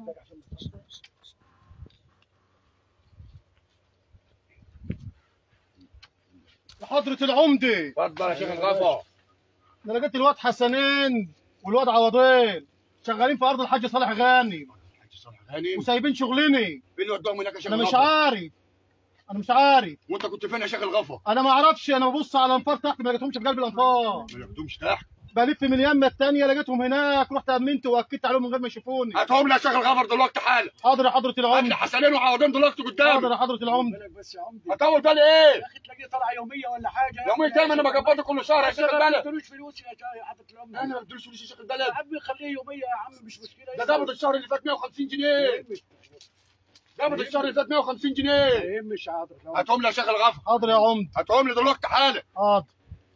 حضرة العمدة اتفضل يا شيخ الغفا انا لقيت الواد حسنين والواد عوضين شغالين في ارض الحاج صالح غانم حاج صالح غانم وسايبين شغلني مين اللي وداهم هناك يا شيخ انا مش الغفا عارف انا مش عارف وانت كنت فين يا شيخ الغفا انا ما اعرفش انا ببص على الانفار تحت ما لقيتهمش في قلب الانفار ما ياخدوهمش تحت بلف من اليمه الثانيه لقيتهم هناك رحت امنت واكدت عليهم من غير ما يشوفوني هاتهم لي يا شيخ الغفر دلوقتي حالا حاضر يا حضرة هات لي العمدة حسنين وعوضين دلوقتي حاضر قدامي يا حضرة العمدة بالك بس يا عمدي هطول بالي ايه يا اخي تلاقيه طلع يوميه ولا حاجه يومي تاني انا بقبضه كل شهر يا شيخ ما البلد تدلوش فلوس يا جاي يا حضره العمده انا ما بديش فلوس يا شيخ يا البلد عمي خليه يوميه يا عم مش مشكله ده قبض الشهر اللي فات 150 جنيه قبض الشهر اللي فات 150 ما جنيه يهمش يا حضره العمده هاتهم لي يا شيخ الغفر حاضر يا عمدة هاتهم لي دلوقتي حالا حاضر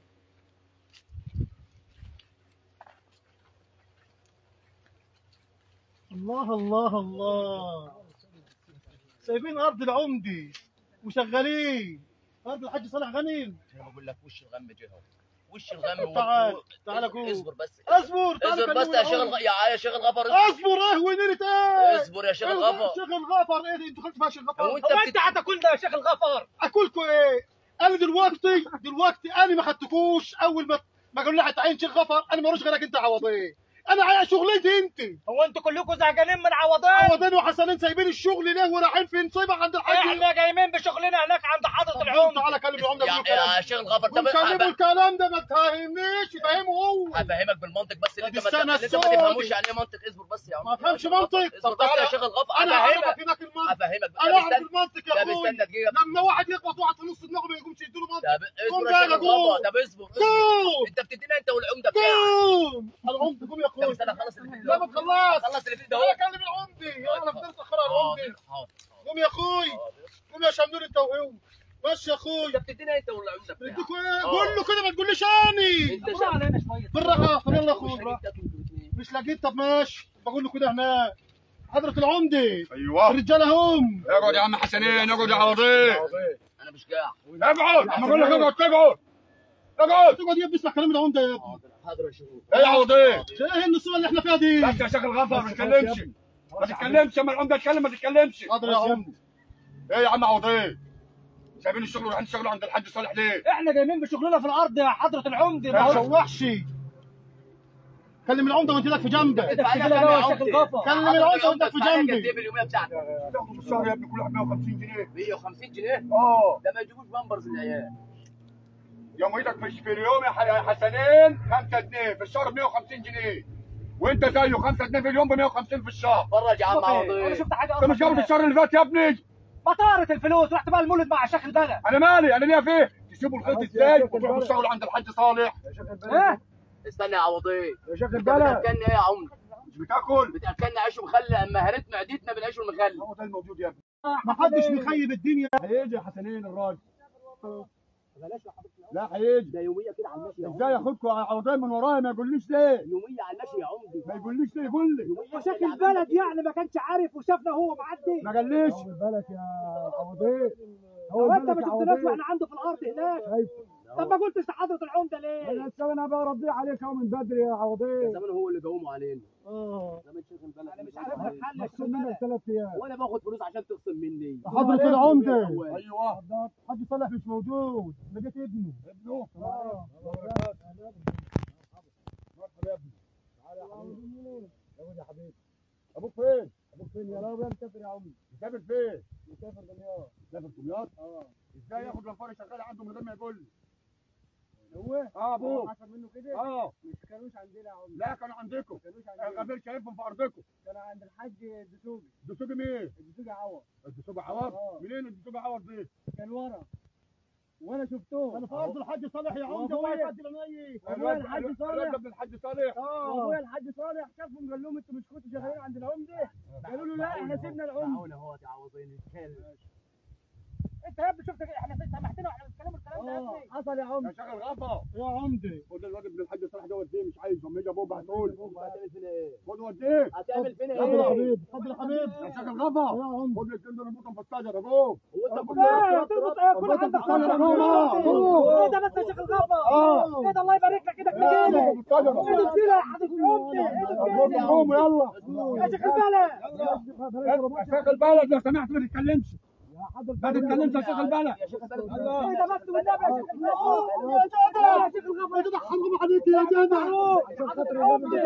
الله الله الله سايبين ارض العمدة وشغالين ارض الحاج صالح غنيم انا بقول لك وش الغم جه اهو. وش الغم تعال، و- تعال اصبر- جوه. اصبر بس اصبر تعال اصبر بس كلمني يا شيخ العمدة. الغ... يا يا شيخ الغفر اصبر اصبر ايه ونيرة ايه اصبر يا شيخ الغفر شيخ الغفر ايه انتوا خلتوا فيها شيخ الغفر هو انت هو بت... انت هتاكلنا يا شيخ الغفر اكلكوا ايه انا دلوقتي دلوقتي انا ما خدتكوش اول ما ما قالوا لي هتعين شيخ غفر انا مالوش غيرك انت عوضين انا على شغلتي انت هو انتوا كلكم زعجانين من عوضين عوضين وحسنين سايبين الشغل ليه ورايحين في نصيبه عند الحاج احنا جايين بشغلنا هناك عند حضره طب العمده تعالى كلم العمده يا, بيقول كلام يا شيخ الغفر طب كلموا هب- الكلام ده ما تفهمنيش فهمه هو هفهمك بالمنطق بس اللي طب انت ما استنى اللي انت ما الصوت. تفهموش يعني ايه منطق اصبر بس يا عم ما فهمش منطق. اصبر طب بس يا تعالى. شيخ الغفر انا هفهمك هعرفك هناك المنطق هفهمك انا طب اعرف استنى المنطق يا طب اخوي استنى دقيقه لما واحد يخبط واحد في نص دماغه ما يقومش يديله منطق طب قوم اصبر يا بقى شيخ قوم. الغفر طب اصبر اصبر قوم انت بتدينا انت والعمده بتاعك قوم العمده قوم يا طب اخوي استنى خلص اللي في لا ما ايدك تخلص خلص اللي في ايدك تعالى اهو كلم العمده يا انا فضلت اخر العمده حاضر حاضر قوم يا اخوي قوم يا شمنور انت وهو ماشي يا اخوي انت بتدينا انت والعمده بتاعك بديكوا ايه اه. قول له كده ما تقوليش اني انت طلع شايف علينا شويه بالراحه طب يلا يا اخوي مش بالراحة. هجيب تاكل انتوا الاتنين. مش لقيت طب ماشي بقول له كده هناك حضرة العمدة ايوه الرجالة هم اقعد يا عم حسنين اقعد يا عوضين انا مش قاعد اقعد عم اقول لك اقعد تقعد اقعد تقعد يا ابني اسمع كلام العمدة يا ابني حاضر حاضر يا شيخ ايه يا عوضين ايه النصوص اللي احنا فيها دي بس يا شيخ الغفر ما تتكلمش ما تتكلمش اما العمده يتكلم ما تتكلمش حاضر يا عمدة ايه يا عم عوضين سايبين الشغل ورايحين تشتغلوا عند الحاج صالح ليه؟ احنا جايين بشغلنا في الارض يا حضره العمده ما ما هو تشوحش كلم العمدة وانت لك في جنبك ادفع لي كده كام بقى يا يا شيخ عمدة؟ الغفر. كلم العمدة وانت في ادفع لي قد جنبي ايه باليوميه بتاعتك؟ تاخدوا في الشهر يا ابني كل واحد 150 جنيه 150 جنيه اه ده ما يجيبوش بامبرز العيال يوم ايدك في في اليوم يا ح- يا حسنين 5 جنيه في الشهر ب 150 جنيه وانت زيه 5 جنيه في اليوم ب 150 في الشهر فرج يا عم انا عوضين شفت حاجه انت مش جايب الشهر اللي فات يا ابني بطارت الفلوس رحت بقى المولد مع شيخ البلد انا مالي انا ليا فيه تسيبوا الخيط ازاي وتروحوا تشتغلوا عند الحاج صالح ايه استنى يا عوضين يا شيخ انت البلد بتاكلني ايه يا عمدة؟ مش بتاكل بتاكلني عيش ومخلل اما هرت معدتنا بالعيش والمخلل هو ده الموجود يا ابني ما حدش مخيب الدنيا هيجي يا حسنين الراجل لا هيجي ده يوميه كده على المشي ازاي ياخدكم عوضين من ورايا ما يقوليش ليه يوميه على المشي يا عمدي ما يقوليش ليه يقول لي يوميه شيخ البلد يعني ما كانش عارف وشافنا هو معدي ما قاليش بالك يا عوضين هو انت ما شفتناش واحنا عنده في الارض هناك طب ما قلتش لحضره العمده ليه؟ انا انا برضي عليك اهو من بدري يا عوضين زمان هو اللي قوموا علينا اه زمان شيخ البلد انا مش عارف لك حل يا شيخ مخصوم منك البلد ثلاث ايام وانا باخد فلوس عشان تخصم مني حضرة العمدة ايوه حاج صالح مش موجود لقيت ابنه ابنه اه مرحبا يا ابني تعالى يا حبيبي يا حبيبي ابوك فين؟ ابوك فين يا رب مسافر يا عمي مسافر فين؟ مسافر دمياط مسافر دمياط؟ اه ازاي ياخد لنفار شغال عنده من غير ما يقول لي؟ هو؟ اه ابوك حصل منه كده اه مش كانوش عندنا يا عم لا كانوا عندكم كانوش الغفير شايفهم في ارضكم كانوا عند الحاج الدسوقي الدسوقي مين؟ الدسوقي عوض الدسوقي عوض آه. منين الدسوقي عوض دي؟ كان ورا وانا شفته انا في ارض الحاج صالح يا عمدة وأبويا. واقف قد الميت أبويا الحاج صالح. ابن الحاج صالح وابويا الحاج صالح شافهم قال لهم انتوا مش كنتوا شغالين عند العمده قالوا له لا احنا سيبنا العمده تعاون اهو يا عوضين انت يا ابني شفت احنا سامحتنا واحنا بنتكلم الكلام ده يا ابني حصل يا عم يا شغل غفا يا عمدي خد الواد ابن الحاج صلاح ده وديه مش عايزه اما يجي ابوه هتقول هتعمل فينا ايه؟ خد وديه هتعمل فينا اتفضل يا ايه؟ حبيبي اتفضل يا حبيبي يا شغل غفا يا عمدي خد الاثنين دول اربطهم في الشجره ابوه هو انت كنت لا تربط ايه كل عندك الشجرة خمسة جوه. ايه ده بس يا شيخ الغفا اه ايه ده الله يبارك لك ايدك اربطهم تجيلي في الشجره ايه ده تجيلي يا حضرة العمدة ايه ده قوموا يلا يا شيخ البلد يا شيخ البلد لو سمحت ما تتكلمش ما تتكلمش يا شيخ البلد يا شيخ البلد ايه ده بس والنبي يا شيخ الغفا يا جدع يا شيخ الغفا يا جدع حرام عليك يا جدع حضرة العمدة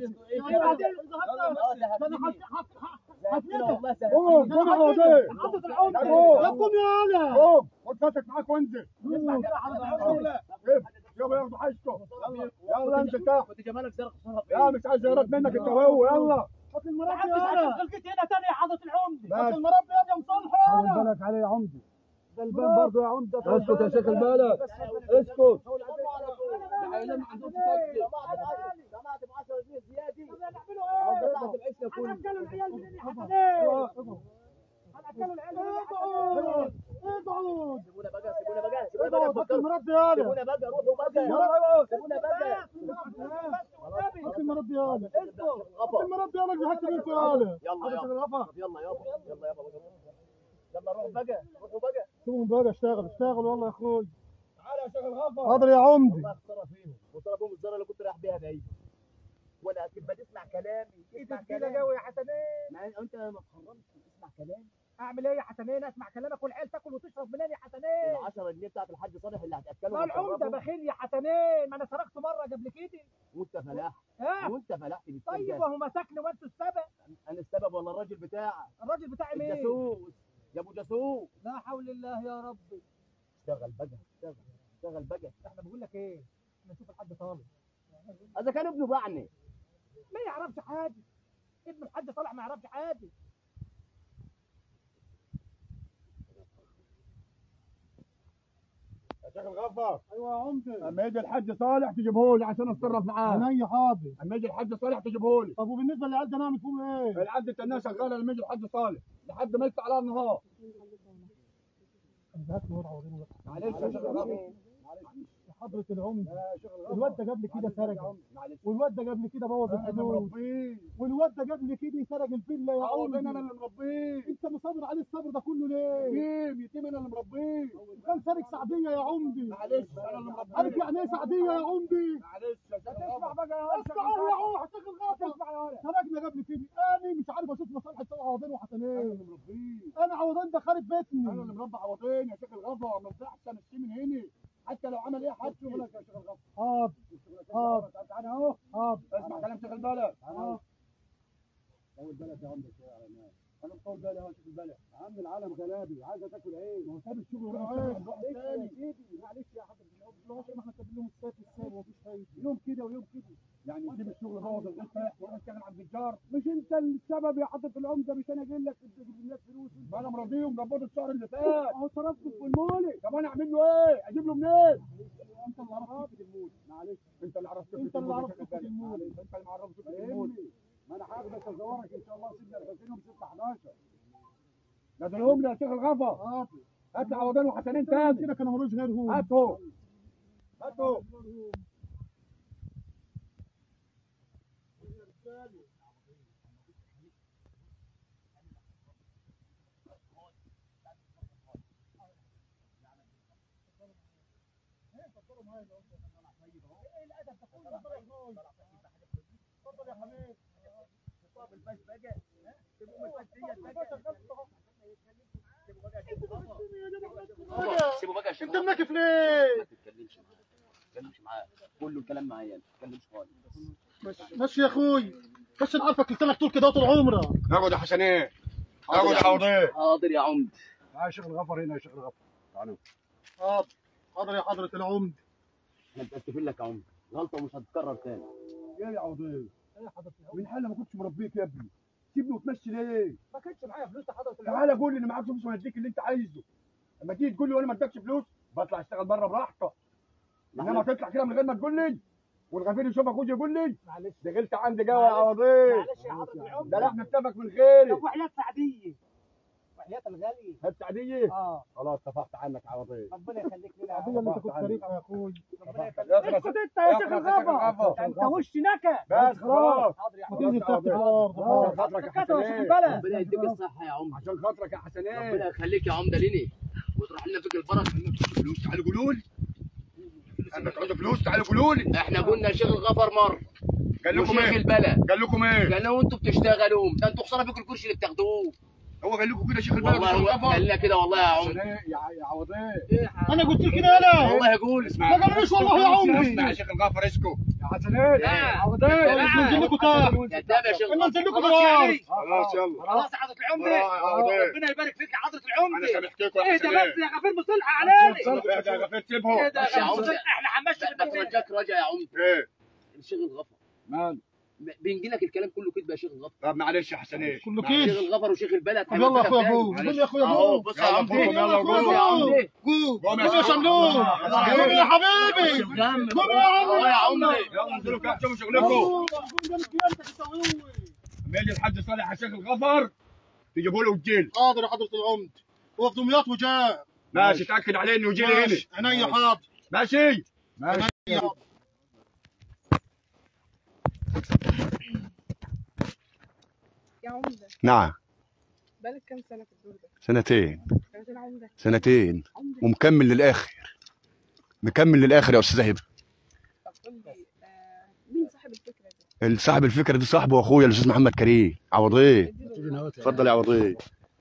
ده انا والله سهل قوم قوم يا وديه حضرة العمدة قوم يا قوم يا هلا قوم خد فاتك معاك وانزل اسمع كده حضرة العمدة يابا ياخدوا حاجته يلا انت تحت كنت جمالك زرق صرف يا مش عايز يرد منك انت وهو يلا حط ما المربي حدش يا هيشوف هلا خلقتي هنا تاني يا حضرة العمدة حط بس المربي يا مصالحه يا هلا بالك عليه يا عمدي غلبان برضه يا عمدة اسكت يا شيخ البلد اسكت العيلان ما عندهمش فكر سمعت ب 10 جنيه زياده هنعملوا ايه؟ بعد العشره كله هنأكلوا العيال منين يا حسنين؟ هنأكلوا العيال منين يا حسنين؟ اقعد سيبونا بقى سيبونا بقى سيبونا بقى اقعد حط فكروا. المربي يا هلا سيبونا بقى روحوا بقى يلا سيبونا بقى حط المربي يا هلا حط غفا المربي يا هلا بيحكي بنت يا هلا يلا يلا طب يلا يابا يلا يابا يلا روحوا بقى روحوا بقى سيبهم بقى اشتغل اشتغل والله يا اخوي تعالى يا شيخ الغفا حاضر يا عمدي والله خساره فيهم خساره فيهم الزره اللي كنت رايح بيها بعيد ولا تبقى تسمع كلامي تسمع كلامي قوي يا حسنين ما انت ما تخرجش تسمع كلامي اعمل ايه يا حسنين اسمع كلامك والعيال تاكل وتشرب منين يا حسنين ال 10 جنيه بتاعت الحاج صالح اللي هتاكلهم ما العمده وتشربهم، بخيل يا حسنين ما انا سرقت مره قبل كده وانت فلاح ها وانت فلاحت طيب بالسجن وهو مسكني وانتوا السبب انا السبب ولا الراجل بتاعك الراجل بتاعي مين؟ الجاسوس يا ابو جاسوس لا حول الله يا ربي اشتغل بقى اشتغل اشتغل بقى احنا بقول لك ايه نشوف الحاج صالح اذا كان ابنه باعني ما يعرفش حاجه ابن الحاج صالح ما يعرفش حاجه يا شيخ الغفا ايوه يا عمدي اما يجي الحاج صالح تجيبه لي عشان اتصرف معاه عينيا حاضر اما يجي الحاج صالح تجيبه لي طب وبالنسبه للعيال ده نعمل فيهم ايه؟ العد التانية شغاله لما يجي الحاج صالح لحد ما يفتح على النهار هات له ورقه وريني بقى. معلش يا شيخ الغفا حضرة العمدة يا شيخ الغفا الواد ده قبل كده سرق معلش والواد ده قبل كده بوظ انا الحدود مربيه والواد ده قبل كده سرق الفيلا يا عوض انا عمدي اللي مربيه انت مصبر عليه الصبر ده كله ليه؟ يتيم يتيم انا اللي مربيه كان سارق سعديه يا عمدي معلش انا اللي مربيه عارف يعني ايه سعديه يا عمدي؟ معلش يا شيخ اسمع الغفا بقى يا اسمع يا عوح شيخ الغابه سرقنا قبل كده انا مش عارف اشوف مصالح سوى عوضين انا وحسنين اللي مربيه انا عوضين ده خارب انا اللي بيتني مربى عوضين يا شيخ الغفا ما ينفعش امشيه من هنا حتى لو عمل ايه حد شغلك يا شيخ الغفا حاضر حاضر تعالى اهو حاضر اسمع كلام شيخ البلد طول بالك يا عم شويه على الناس انا مطول بالي اهو شوف البلد يا عم العالم غلابي عايزه تاكل عيش ما هو ساب الشغل وراح يشتغل واحد تاني معلش يا حضرة العمدة ما احنا كاتبين لهم السات السات ومفيش فايده يوم كده ويوم كده يعني يسيب الشغل بوظ الغيط رايح وراح يشتغل عند الجار مش انت السبب يا حضره العمده مش انا قايل لك تجيب الناس فلوس ما انا مرضيهم ظبطوا الشهر اللي فات اهو صرفته في المولي طب انا اعمل له ايه؟ اجيب له منين؟ انت اللي عرفت تفكك المول معلش انت اللي عرفت انت اللي عرفت تفكك المول. معلش، انت اللي عرفت تفكك المول ما انا هاخدك ازورك ان شاء الله سيدنا الحسين يوم 6 11 نزلهم لي يا شيخ الغفا حاضر هات لي عوضين وحسنين تاني كده كان ملوش غيرهم هاتوا هاتوا سيبوا بقى يا شيخ انت منكف ليه؟ ما تتكلمش معاه ما تتكلمش معاه كله الكلام معايا ما تتكلمش خالص ماشي يا اخوي بس نعرفك لسانك طول كده طول عمرك اقعد يا حسنين حاضر اقعد يا يا عوضين حاضر يا عمد تعال يا شيخ الغفر هنا يا شيخ الغفر تعالوا حاضر حاضر يا حضرة العمدة احنا متاسفين لك يا عمد غلطه ومش هتتكرر تاني ايه يا عوضين من حال ما كنتش مربيك يا ابني سيبني وتمشي ليه ما كانش معايا فلوس يا حضرة العمدة تعالى قول لي ان معاك فلوس وانا اديك اللي انت عايزه اما تيجي تقول لي وانا ما ادكش فلوس بطلع اشتغل بره براحتك انما تطلع كده من غير ما تقول لي والغفير يشوفك ويجي يقول لي معلش دخلت عندي جوا يا عوضين معلش يا حضرة العمدة ده لا احنا اتفق من غيري طب وحياة سعدية وحياة الغالي حته عاديه اه خلاص اتفقت عنك عوضيه ربنا يخليك لنا يا العادية عم. اللي انت كنت طريقة يا اخوي ربنا اخرس. يخليك اسكت انت يا شيخ اخرس يا شيخ الغفر الغفر. ده انت وش نكد بس خلاص حاضر يا ما حبيبي تيجي تفتح الارض عشان خاطرك يا كتر يا شيخ حسنين البلد ربنا يديك الصحه يا عمر عشان خاطرك يا حسنين ربنا يخليك يا عمده ليني وتروح لنا فيك البركه فلوس تعالوا قولوا لي عندك عندك فلوس تعالوا قولوا لي احنا قلنا شيخ الغفر مر قال لكم وشيخ ايه البلد قال لكم ايه قال لهم انتوا بتشتغلوا ده انتوا خساره فيكم الكرسي اللي بتاخدوه هو قال لكم كده شيخ البلد والله وشيخ هو الغفر قال لنا كده والله يا عمر حسنين يا يا عوضيه انا قلت لك كده انا والله يقول اسمع ما قالوليش والله يا عمري اسمع يا شيخ الغفر اسكت يا حسنين لا. عوضيه ننزل لكم تحت كذاب يا شيخ ننزل لكم خلاص يا بالارض علي. خلاص يلا خلاص يا حضره العمده آه، يا عوضيه ربنا يبارك فيك يا حضره انا العمده سامحتكم يا اهدى حسنين بس يا غفير مصلحة علينا اهدى يا غفير سيبهم اهدى ماشي يا يا عمدة. مصلحة احنا حمشنا بس رجاك رجا يا عمده ايه الشيخ الغفر مان بينجي لك الكلام كله كده يا شيخ الغفر طب معلش يا حسنين كله معلش. كده شيخ الغفر وشيخ البلد طب يلا يا اخويا ابو معلش. قول يا اخويا اهو ابو بص يا يلا عمده قوم، يلا قوم. بص يا عمده قول قوم يا قوم يا شيخ. شملون يلا. قوم يا حبيبي قوم يا عم اه يا عمده يلا انزلوا كده شوفوا شغلكم قوم ده مش بيدك تسويه لما يجي الحاج صالح يا شيخ الغفر تجيبوا له الجيل حاضر يا حضرة العمد هو في دمياط وجاء ماشي تاكد عليه انه يجي لي هنا ماشي عينيا حاضر ماشي ماشي عينيا حاضر يا عمدة نعم بقالك كام سنة في الدور ده؟ سنتين سنتين عمدة سنتين عمدة ومكمل للاخر مكمل للاخر يا استاذ هبه طب قول لي آه مين صاحب الفكرة دي؟ صاحب الفكره دي صاحبه واخويا الاستاذ محمد كريم عوضيه اديله اتفضل يا عوضيه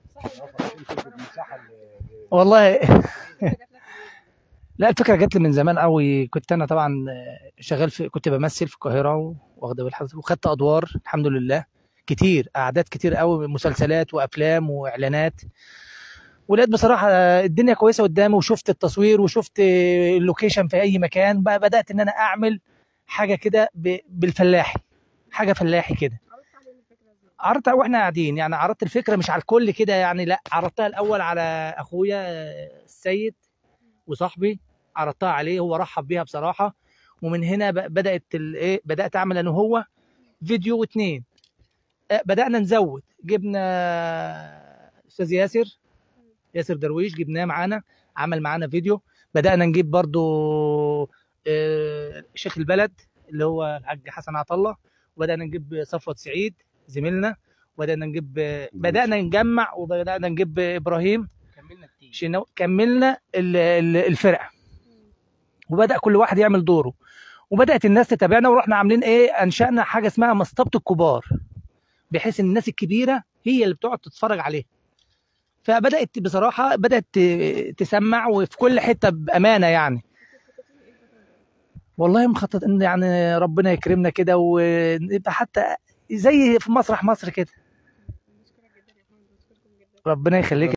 والله الفكرة جات لك منين؟ لا الفكره جات لي من زمان قوي كنت انا طبعا شغال في كنت بمثل في القاهره واخده بالحضرتك وخدت ادوار الحمد لله كتير اعداد كتير قوي مسلسلات وافلام واعلانات ولقيت بصراحه الدنيا كويسه قدامي وشفت التصوير وشفت اللوكيشن في اي مكان بقى بدات ان انا اعمل حاجه كده ب- بالفلاحي حاجه فلاحي كده عرضت عليه الفكرة ازاي؟ عرضت واحنا قاعدين يعني عرضت الفكره مش على الكل كده يعني لا عرضتها الاول على اخويا السيد وصاحبي عرضتها عليه هو رحب بيها بصراحه ومن هنا ب- بدات ال- ايه بدات اعمل انا وهو فيديو واتنين آه، بدانا نزود جبنا استاذ ياسر ياسر درويش جبناه معانا عمل معانا فيديو بدانا نجيب برضو آه، شيخ البلد اللي هو الحاج حسن عطله وبدانا نجيب صفوت سعيد زميلنا وبدانا نجيب بدانا نجمع وبدانا نجيب ابراهيم كملنا كتير شنو كملنا ال- ال- الفرقه وبدا كل واحد يعمل دوره وبدات الناس تتابعنا ورحنا عاملين ايه انشانا حاجه اسمها مصطبه الكبار بحيث ان الناس الكبيره هي اللي بتقعد تتفرج عليها فبدات بصراحه بدات ت- تسمع وفي كل حته بامانه يعني والله مخطط ان يعني ربنا يكرمنا كده ونبقى حتى زي في مسرح مصر كده بشكرك جدا يا فندم بشكركم جدا ربنا يخليك